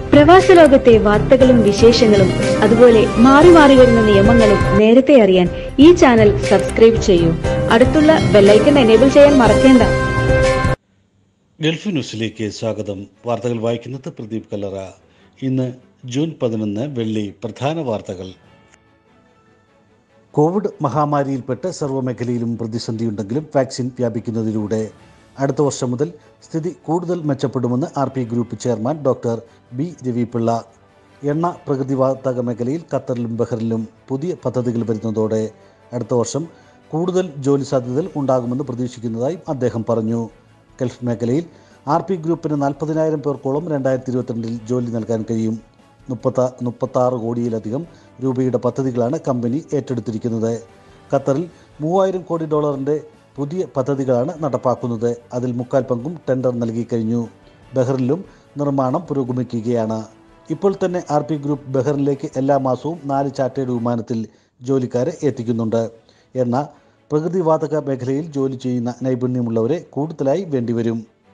പ്രവാസ ലോകത്തെ വാർത്തകളും വിശേഷങ്ങളും അതുപോലെ മാറി മാറി വരുന്ന നിയമങ്ങളും നേരത്തെ അറിയാൻ ഈ ചാനൽ സബ്സ്ക്രൈബ് ചെയ്യൂ അടുത്തുള്ള ബെല്ലൈക്കൺ എനേബിൾ ചെയ്യാൻ മറക്കേണ്ട ഗൾഫ് ന്യൂസിലേക്ക് സ്വാഗതം വാർത്തകൾ വായിക്കുന്നത് പ്രദീപ് കല്ലറ ഇന്ന് ജൂൺ പതിനൊന്ന് വെള്ളി പ്രധാന വാർത്തകൾ കോവിഡ് മഹാമാരിയിൽപ്പെട്ട് സർവ്വമേഖലയിലും പ്രതിസന്ധിയുണ്ടെങ്കിലും വാക്സിൻ വ്യാപിക്കുന്നതിലൂടെ അടുത്ത വർഷം മുതൽ സ്ഥിതി കൂടുതൽ മെച്ചപ്പെടുമെന്ന് R P group chairman doctor B Ravipillai എണ്ണ പ്രകൃതിവാതക മേഖലയിൽ ഖത്തറിലും ബഹ്റിലും പുതിയ പദ്ധതികൾ വരുന്നതോടെ അടുത്ത വർഷം കൂടുതൽ ജോലി സാധ്യതകൾ ഉണ്ടാകുമെന്ന് പ്രതീക്ഷിക്കുന്നതായും അദ്ദേഹം പറഞ്ഞു ഗൾഫ് മേഖലയിൽ ആർ പി ഗ്രൂപ്പിന് നാൽപ്പതിനായിരം പേർക്കോളം രണ്ടായിരത്തി ഇരുപത്തിരണ്ടിൽ ജോലി നൽകാൻ കഴിയും മുപ്പത്ത മുപ്പത്താറ് കോടിയിലധികം രൂപയുടെ പദ്ധതികളാണ് കമ്പനി ഏറ്റെടുത്തിരിക്കുന്നത് ഖത്തറിൽ മൂവായിരം കോടി ഡോളറിൻ്റെ പുതിയ പദ്ധതികളാണ് നടപ്പാക്കുന്നത് അതിൽ മുക്കാൽ പങ്കും ടെൻഡർ നൽകി കഴിഞ്ഞു ബഹ്റിലും നിർമ്മാണം പുരോഗമിക്കുകയാണ് ഇപ്പോൾ തന്നെ ആർ പി ഗ്രൂപ്പ് ബഹ്റിനിലേക്ക് എല്ലാ മാസവും നാല് ചാർട്ടേഡ് വിമാനത്തിൽ ജോലിക്കാരെ എത്തിക്കുന്നുണ്ട് എന്ന പ്രകൃതിവാതക മേഖലയിൽ ജോലി ചെയ്യുന്ന നൈപുണ്യമുള്ളവരെ കൂടുതലായി വേണ്ടിവരും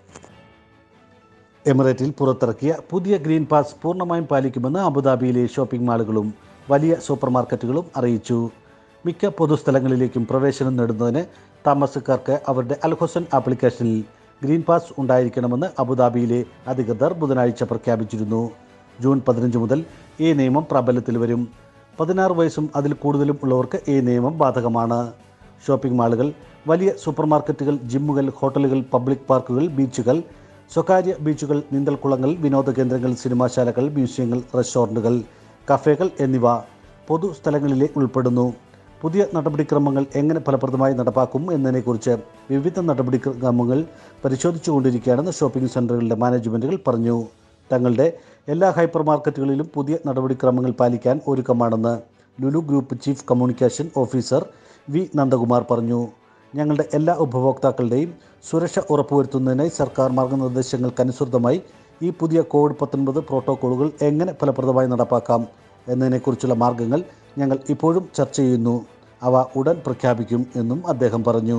എമിറേറ്റിൽ പുറത്തിറക്കിയ പുതിയ ഗ്രീൻ പാസ് പൂർണ്ണമായും പാലിക്കുമെന്ന് അബുദാബിയിലെ ഷോപ്പിംഗ് മാളുകളും വലിയ സൂപ്പർ മാർക്കറ്റുകളും അറിയിച്ചു മിക്ക പൊതുസ്ഥലങ്ങളിലേക്കും പ്രവേശനം നേടുന്നതിന് താമസക്കാർക്ക് അവരുടെ അൽഹൊസൻ ആപ്ലിക്കേഷനിൽ ഗ്രീൻ പാസ് ഉണ്ടായിരിക്കണമെന്ന് അബുദാബിയിലെ അധികൃതർ ബുധനാഴ്ച പ്രഖ്യാപിച്ചിരുന്നു ജൂൺ പതിനഞ്ച് മുതൽ ഈ നിയമം പ്രാബല്യത്തിൽ വരും പതിനാറ് വയസ്സും അതിൽ കൂടുതലും ഉള്ളവർക്ക് ഈ നിയമം ബാധകമാണ് ഷോപ്പിംഗ് മാളുകൾ വലിയ സൂപ്പർ മാർക്കറ്റുകൾ ജിമ്മുകൾ ഹോട്ടലുകൾ പബ്ലിക് പാർക്കുകൾ ബീച്ചുകൾ സ്വകാര്യ ബീച്ചുകൾ നീന്തൽക്കുളങ്ങൾ വിനോദ കേന്ദ്രങ്ങൾ സിനിമാശാലകൾ മ്യൂസിയങ്ങൾ റെസ്റ്റോറൻറ്റുകൾ കഫേകൾ എന്നിവ പൊതു സ്ഥലങ്ങളിലെ ഉൾപ്പെടുന്നു പുതിയ നടപടിക്രമങ്ങൾ എങ്ങനെ ഫലപ്രദമായി നടപ്പാക്കും എന്നതിനെക്കുറിച്ച് വിവിധ നടപടിക്രമങ്ങൾ പരിശോധിച്ചുകൊണ്ടിരിക്കുകയാണെന്ന് ഷോപ്പിംഗ് സെൻ്ററുകളുടെ മാനേജ്മെൻറ്റുകൾ പറഞ്ഞു തങ്ങളുടെ എല്ലാ ഹൈപ്പർ മാർക്കറ്റുകളിലും പുതിയ നടപടിക്രമങ്ങൾ പാലിക്കാൻ ഒരുക്കമാണെന്ന് Lulu group chief communication officer V Nandakumar പറഞ്ഞു ഞങ്ങളുടെ എല്ലാ ഉപഭോക്താക്കളുടെയും സുരക്ഷ ഉറപ്പുവരുത്തുന്നതിനായി സർക്കാർ മാർഗനിർദ്ദേശങ്ങൾക്കനുസൃതമായി ഈ പുതിയ കോവിഡ് പത്തൊൻപത് പ്രോട്ടോക്കോളുകൾ എങ്ങനെ ഫലപ്രദമായി നടപ്പാക്കാം എന്നതിനെക്കുറിച്ചുള്ള മാർഗങ്ങൾ ഞങ്ങൾ ഇപ്പോഴും ചർച്ച ചെയ്യുന്നു അവ ഉടൻ പ്രഖ്യാപിക്കും എന്നും അദ്ദേഹം പറഞ്ഞു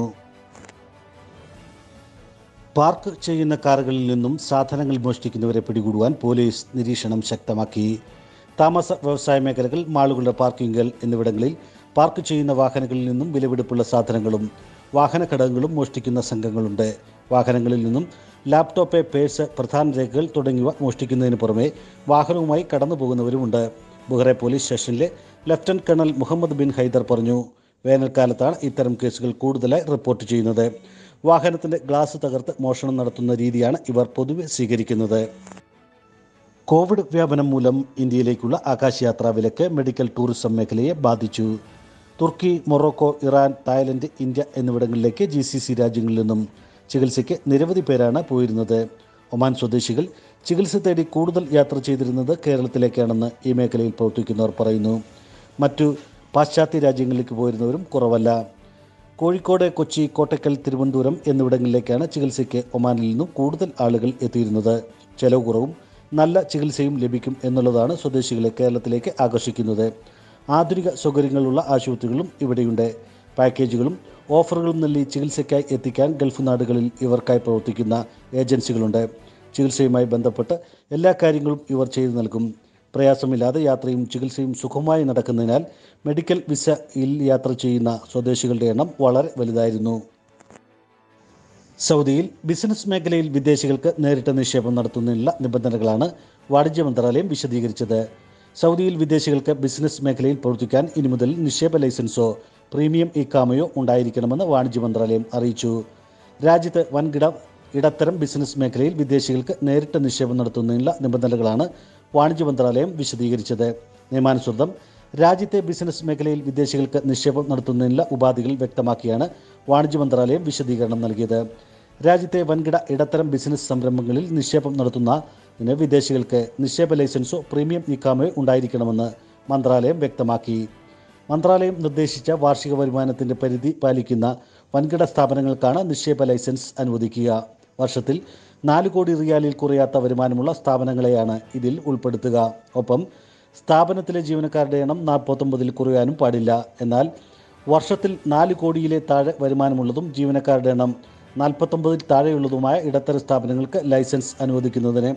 പാർക്ക് ചെയ്യുന്ന കാറുകളിൽ നിന്നും സാധനങ്ങൾ മോഷ്ടിക്കുന്നവരെ പിടികൂടുവാൻ പോലീസ് നിരീക്ഷണം ശക്തമാക്കി താമസ വ്യവസായ മേഖലകൾ മാളുകളുടെ പാർക്കിങ്ങുകൾ എന്നിവിടങ്ങളിൽ പാർക്ക് ചെയ്യുന്ന വാഹനങ്ങളിൽ നിന്നും വിലപിടിപ്പുള്ള സാധനങ്ങളും വാഹന ഘടകങ്ങളും മോഷ്ടിക്കുന്ന സംഘങ്ങളുണ്ട് വാഹനങ്ങളിൽ നിന്നും ലാപ്ടോപ്പ് പേഴ്സ് പ്രധാന രേഖകൾ തുടങ്ങിയവ മോഷ്ടിക്കുന്നതിന് പുറമെ വാഹനവുമായി കടന്നു പോകുന്നവരുമുണ്ട് ബുഹറെ പോലീസ് സ്റ്റേഷനിലെ lieutenant colonel Mohammed bin Haider പറഞ്ഞു വേനൽക്കാലത്താണ് ഇത്തരം കേസുകൾ കൂടുതലായി റിപ്പോർട്ട് ചെയ്യുന്നത് വാഹനത്തിൻ്റെ ഗ്ലാസ് തകർത്ത് മോഷണം നടത്തുന്ന രീതിയാണ് ഇവർ പൊതുവെ സ്വീകരിക്കുന്നത് കോവിഡ് വ്യാപനം മൂലം ഇന്ത്യയിലേക്കുള്ള ആകാശയാത്രാ വിലക്ക് മെഡിക്കൽ ടൂറിസം മേഖലയെ ബാധിച്ചു Turkey Morocco Iran Thailand India എന്നിവിടങ്ങളിലേക്ക് ജി സി സി രാജ്യങ്ങളിൽ നിന്നും ചികിത്സയ്ക്ക് നിരവധി പേരാണ് പോയിരുന്നത് ഒമാൻ സ്വദേശികൾ ചികിത്സ തേടി കൂടുതൽ യാത്ര ചെയ്തിരുന്നത് കേരളത്തിലേക്കാണെന്ന് ഈ മേഖലയിൽ പ്രവർത്തിക്കുന്നവർ പറയുന്നു മറ്റു പാശ്ചാത്യ രാജ്യങ്ങളിലേക്ക് പോയിരുന്നവരും കുറവല്ല കോഴിക്കോട് കൊച്ചി കോട്ടക്കൽ തിരുവനന്തപുരം എന്നിവിടങ്ങളിലേക്കാണ് ചികിത്സയ്ക്ക് ഒമാനിൽ നിന്നും കൂടുതൽ ആളുകൾ എത്തിയിരുന്നത് ചെലവ് കുറവും നല്ല ചികിത്സയും ലഭിക്കും എന്നുള്ളതാണ് സ്വദേശികളെ കേരളത്തിലേക്ക് ആകർഷിക്കുന്നത് ആധുനിക സൗകര്യങ്ങളുള്ള ആശുപത്രികളും ഇവിടെയുണ്ട് പാക്കേജുകളും ഓഫറുകളും നൽകി ചികിത്സയ്ക്കായി എത്തിക്കാൻ ഗൾഫ് നാടുകളിൽ ഇവർക്കായി പ്രവർത്തിക്കുന്ന ഏജൻസികളുണ്ട് ചികിത്സയുമായി ബന്ധപ്പെട്ട് എല്ലാ കാര്യങ്ങളും ഇവർ ചെയ്തു നൽകും പ്രയാസമില്ലാതെ യാത്രയും ചികിത്സയും സുഖമായി നടക്കുന്നതിനാൽ മെഡിക്കൽ വിസയിൽ യാത്ര ചെയ്യുന്ന സ്വദേശികളുടെ എണ്ണം വളരെ വലുതായിരുന്നു സൗദിയിൽ ബിസിനസ് മേഖലയിൽ വിദേശികൾക്ക് നേരിട്ട് നിക്ഷേപം നടത്തുന്നതിനുള്ള നിബന്ധനകളാണ് വാണിജ്യ മന്ത്രാലയം വിശദീകരിച്ചത് സൗദിയിൽ വിദേശികൾക്ക് ബിസിനസ് മേഖലയിൽ പ്രവർത്തിക്കാൻ ഇനി മുതൽ നിക്ഷേപ ലൈസൻസോ പ്രീമിയം ഇക്കാമയോ ഉണ്ടായിരിക്കണമെന്ന് വാണിജ്യ മന്ത്രാലയം അറിയിച്ചു രാജ്യത്ത് വൻകിട ഇടത്തരം ബിസിനസ് മേഖലയിൽ വിദേശികൾക്ക് നേരിട്ട് നിക്ഷേപം നടത്തുന്നതിനുള്ള നിബന്ധനകളാണ് വാണിജ്യ മന്ത്രാലയം വിശദീകരിച്ചത് നിയമാനുസൃതം രാജ്യത്തെ ബിസിനസ് മേഖലയിൽ വിദേശികൾക്ക് നിക്ഷേപം നടത്തുന്നതിനുള്ള ഉപാധികൾ വ്യക്തമാക്കിയാണ് വാണിജ്യ മന്ത്രാലയം വിശദീകരണം നൽകിയത് രാജ്യത്തെ വൻകിട ഇടത്തരം ബിസിനസ് സംരംഭങ്ങളിൽ നിക്ഷേപം നടത്തുന്നതിന് വിദേശികൾക്ക് നിക്ഷേപ ലൈസൻസോ പ്രീമിയം ഇക്കാമയോ ഉണ്ടായിരിക്കണമെന്ന് മന്ത്രാലയം വ്യക്തമാക്കി മന്ത്രാലയം നിർദ്ദേശിച്ച വാർഷിക വരുമാനത്തിന്റെ പരിധി പാലിക്കുന്ന വൻകിട സ്ഥാപനങ്ങൾക്കാണ് നിക്ഷേപ ലൈസൻസ് അനുവദിക്കുക വർഷത്തിൽ നാല് കോടി റിയാലിൽ കുറയാത്ത വരുമാനമുള്ള സ്ഥാപനങ്ങളെയാണ് ഇതിൽ ഉൾപ്പെടുത്തുക ഒപ്പം സ്ഥാപനത്തിലെ ജീവനക്കാരുടെ എണ്ണം നാൽപ്പത്തൊമ്പതിൽ കുറയാനും പാടില്ല എന്നാൽ വർഷത്തിൽ നാല് കോടിയിലെ താഴെ വരുമാനമുള്ളതും ജീവനക്കാരുടെ എണ്ണം നാൽപ്പത്തൊമ്പതിൽ താഴെയുള്ളതുമായ ഇടത്തര സ്ഥാപനങ്ങൾക്ക് ലൈസൻസ് അനുവദിക്കുന്നതിന്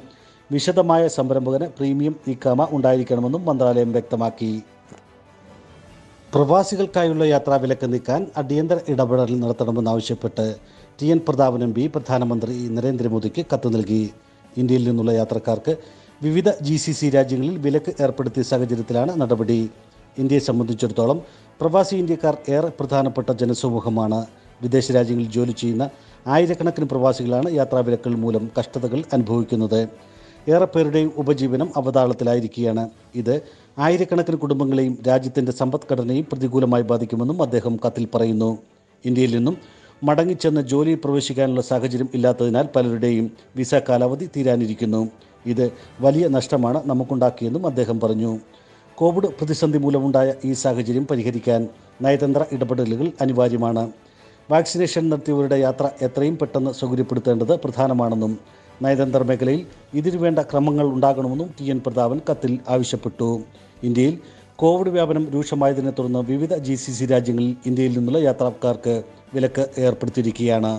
വിശദമായ സംരംഭകന് പ്രീമിയം ഇക്കാമ ഉണ്ടായിരിക്കണമെന്നും മന്ത്രാലയം വ്യക്തമാക്കി പ്രവാസികൾക്കായുള്ള യാത്രാ വിലക്ക് നീക്കാൻ അടിയന്തര ഇടപെടൽ നടത്തണമെന്നാവശ്യപ്പെട്ട് T N Prathapan M P പ്രധാനമന്ത്രി നരേന്ദ്രമോദിക്ക് കത്ത് നൽകി ഇന്ത്യയിൽ നിന്നുള്ള യാത്രക്കാർക്ക് വിവിധ ജി സി സി രാജ്യങ്ങളിൽ വിലക്ക് ഏർപ്പെടുത്തിയ സാഹചര്യത്തിലാണ് നടപടി ഇന്ത്യയെ സംബന്ധിച്ചിടത്തോളം പ്രവാസി ഇന്ത്യക്കാർ ഏറെ പ്രധാനപ്പെട്ട ജനസമൂഹമാണ് വിദേശ രാജ്യങ്ങളിൽ ജോലി ചെയ്യുന്ന ആയിരക്കണക്കിന് പ്രവാസികളാണ് യാത്രാവിലക്കുകൾ മൂലം കഷ്ടതകൾ അനുഭവിക്കുന്നത് ഏറെ പേരുടെയും ഉപജീവനം അവതാളത്തിലായിരിക്കുകയാണ് ഇത് ആയിരക്കണക്കിന് കുടുംബങ്ങളെയും രാജ്യത്തിൻ്റെ സമ്പദ്ഘടനയും പ്രതികൂലമായി ബാധിക്കുമെന്നും അദ്ദേഹം കത്തിൽ പറയുന്നു ഇന്ത്യയിൽ നിന്നും മടങ്ങിച്ചെന്ന് ജോലിയിൽ പ്രവേശിക്കാനുള്ള സാഹചര്യം ഇല്ലാത്തതിനാൽ പലരുടെയും വിസ കാലാവധി തീരാനിരിക്കുന്നു ഇത് വലിയ നഷ്ടമാണ് നമുക്കുണ്ടാക്കിയെന്നും അദ്ദേഹം പറഞ്ഞു കോവിഡ് പ്രതിസന്ധി മൂലമുണ്ടായ ഈ സാഹചര്യം പരിഹരിക്കാൻ നയതന്ത്ര ഇടപെടലുകൾ അനിവാര്യമാണ് വാക്സിനേഷൻ നടത്തിയവരുടെ യാത്ര എത്രയും പെട്ടെന്ന് സൗകര്യപ്പെടുത്തേണ്ടത് പ്രധാനമാണെന്നും നയതന്ത്ര മേഖലയിൽ ഇതിനുവേണ്ട ക്രമങ്ങൾ ഉണ്ടാകണമെന്നും ടി എൻ പ്രതാപൻ കത്തിൽ ആവശ്യപ്പെട്ടു ഇന്ത്യയിൽ കോവിഡ് വ്യാപനം രൂക്ഷമായതിനെ തുടർന്ന് വിവിധ ജി സി സി രാജ്യങ്ങളിൽ ഇന്ത്യയിൽ നിന്നുള്ള യാത്രക്കാർക്ക് വിലക്ക് ഏർപ്പെടുത്തിയിരിക്കുകയാണ്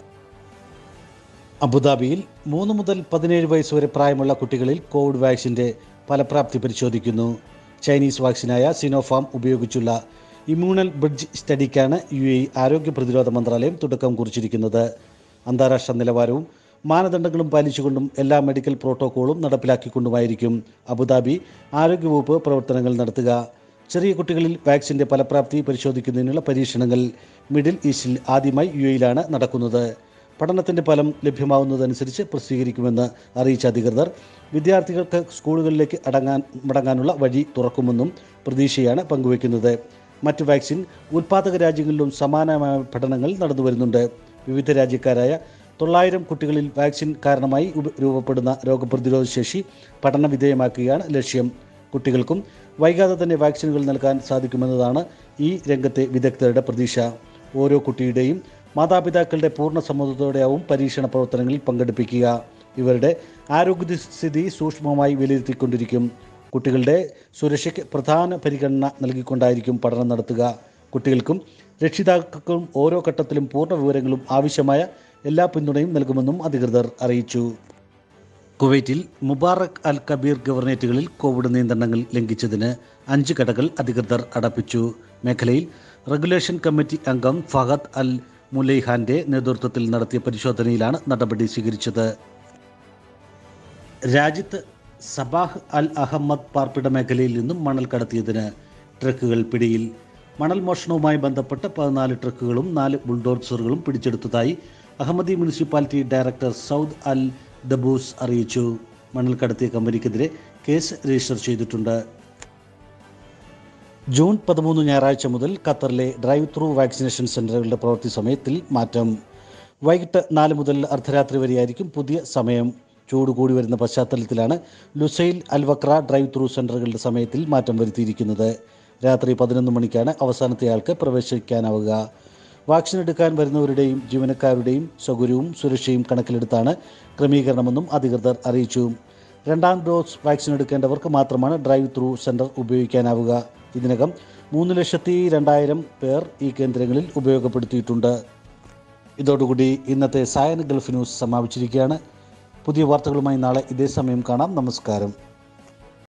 അബുദാബിയിൽ മൂന്ന് മുതൽ പതിനേഴ് വയസ്സ് വരെ പ്രായമുള്ള കുട്ടികളിൽ കോവിഡ് വാക്സിൻ്റെ ഫലപ്രാപ്തി പരിശോധിക്കുന്നു ചൈനീസ് വാക്സിനായ സിനോഫാം ഉപയോഗിച്ചുള്ള ഇമ്മ്യൂണൽ ബ്രിഡ്ജ് സ്റ്റഡിക്കാണ് യു എ ആരോഗ്യ പ്രതിരോധ മന്ത്രാലയം തുടക്കം കുറിച്ചിരിക്കുന്നത് അന്താരാഷ്ട്ര നിലവാരവും മാനദണ്ഡങ്ങളും പാലിച്ചുകൊണ്ടും എല്ലാ മെഡിക്കൽ പ്രോട്ടോക്കോളും നടപ്പിലാക്കിക്കൊണ്ടുമായിരിക്കും അബുദാബി ആരോഗ്യവകുപ്പ് പ്രവർത്തനങ്ങൾ നടത്തുക ചെറിയ കുട്ടികളിൽ വാക്സിൻ്റെ ഫലപ്രാപ്തി പരിശോധിക്കുന്നതിനുള്ള പരീക്ഷണങ്ങൾ മിഡിൽ ഈസ്റ്റിൽ ആദ്യമായി യു എയിലാണ് നടക്കുന്നത് പഠനത്തിൻ്റെ ഫലം ലഭ്യമാവുന്നതനുസരിച്ച് പ്രസിദ്ധീകരിക്കുമെന്ന് അറിയിച്ച അധികൃതർ വിദ്യാർത്ഥികൾക്ക് സ്കൂളുകളിലേക്ക് അടങ്ങാൻ മടങ്ങാനുള്ള വഴി തുറക്കുമെന്നും പ്രതീക്ഷയാണ് പങ്കുവയ്ക്കുന്നത് മറ്റ് വാക്സിൻ ഉൽപ്പാദക രാജ്യങ്ങളിലും സമാനമായ പഠനങ്ങൾ നടന്നു വരുന്നുണ്ട് വിവിധ രാജ്യക്കാരായ തൊള്ളായിരം കുട്ടികളിൽ വാക്സിൻ കാരണമായി ഉപ- രൂപപ്പെടുന്ന രോഗപ്രതിരോധ ശേഷി പഠന വിധേയമാക്കുകയാണ് ലക്ഷ്യം കുട്ടികൾക്കും വൈകാതെ തന്നെ വാക്സിനുകൾ നൽകാൻ സാധിക്കുമെന്നതാണ് ഈ രംഗത്തെ വിദഗ്ധരുടെ പ്രതീക്ഷ ഓരോ കുട്ടിയുടെയും മാതാപിതാക്കളുടെ പൂർണ്ണ സമ്മതത്തോടെയാവും പരീക്ഷണ പ്രവർത്തനങ്ങളിൽ പങ്കെടുപ്പിക്കുക ഇവരുടെ ആരോഗ്യസ്ഥിതി സൂക്ഷ്മമായി വിലയിരുത്തിക്കൊണ്ടിരിക്കും കുട്ടികളുടെ സുരക്ഷയ്ക്ക് പ്രധാന പരിഗണന നൽകിക്കൊണ്ടായിരിക്കും പഠനം നടത്തുക കുട്ടികൾക്കും രക്ഷിതാക്കൾക്കും ഓരോ ഘട്ടത്തിലും പൂർണ്ണ വിവരങ്ങളും ആവശ്യമായ എല്ലാ പിന്തുണയും നൽകുമെന്നും അധികൃതർ അറിയിച്ചു കുവൈറ്റിൽ മുബാറക് അൽ കബീർ ഗവർണേറ്റുകളിൽ കോവിഡ് നിയന്ത്രണങ്ങൾ ലംഘിച്ചതിന് അഞ്ച് കടകൾ അധികൃതർ അടപ്പിച്ചു മേഖലയിൽ റെഗുലേഷൻ കമ്മിറ്റി അംഗം ഫഹദ് അൽ മുലൈഹാന്റെ നേതൃത്വത്തിൽ നടത്തിയ പരിശോധനയിലാണ് നടപടി സ്വീകരിച്ചത് രാജ്യത്ത് സബാഹ് അൽ അഹമ്മദ് പാർപ്പിട മേഖലയിൽ നിന്നും മണൽ കടത്തിയതിന് ട്രക്കുകൾ പിടിയിൽ മണൽ മോഷണവുമായി ബന്ധപ്പെട്ട് പതിനാല് ട്രക്കുകളും നാല് ബുൾഡോസറുകളും പിടിച്ചെടുത്തതായി Ahmadi municipality director Saud Al Dabbous അറിയിച്ചു മണൽ കടത്തിയ കമ്പനിക്കെതിരെ കേസ് രജിസ്റ്റർ ചെയ്തിട്ടുണ്ട് ജൂൺ പതിമൂന്ന് ഞായറാഴ്ച മുതൽ ഖത്തറിലെ ഡ്രൈവ് ത്രൂ വാക്സിനേഷൻ സെൻ്ററുകളുടെ പ്രവൃത്തി സമയത്തിൽ മാറ്റം വൈകിട്ട് നാല് മുതൽ അർദ്ധരാത്രി വരെയായിരിക്കും പുതിയ സമയം ചൂട് കൂടി വരുന്ന പശ്ചാത്തലത്തിലാണ് ലുസൈൽ അൽവക്ര ഡ്രൈവ് ത്രൂ സെൻ്ററുകളുടെ സമയത്തിൽ മാറ്റം വരുത്തിയിരിക്കുന്നത് രാത്രി പതിനൊന്ന് മണിക്കാണ് അവസാനത്തെ ആൾക്ക് പ്രവേശിക്കാനാവുക വാക്സിൻ എടുക്കാൻ വരുന്നവരുടെയും ജീവനക്കാരുടെയും സൗകര്യവും സുരക്ഷയും കണക്കിലെടുത്താണ് ക്രമീകരണമെന്നും അധികൃതർ അറിയിച്ചു രണ്ടാം ഡോസ് വാക്സിൻ എടുക്കേണ്ടവർക്ക് മാത്രമാണ് ഡ്രൈവ് ത്രൂ സെൻറ്റർ ഉപയോഗിക്കാനാവുക ഇതിനകം മൂന്ന് ലക്ഷത്തി രണ്ടായിരം പേർ ഈ കേന്ദ്രങ്ങളിൽ ഉപയോഗപ്പെടുത്തിയിട്ടുണ്ട് ഇതോടുകൂടി ഇന്നത്തെ സായന ഗൾഫ് ന്യൂസ് സമാപിച്ചിരിക്കുകയാണ് പുതിയ വാർത്തകളുമായി നാളെ ഇതേ സമയം കാണാം നമസ്കാരം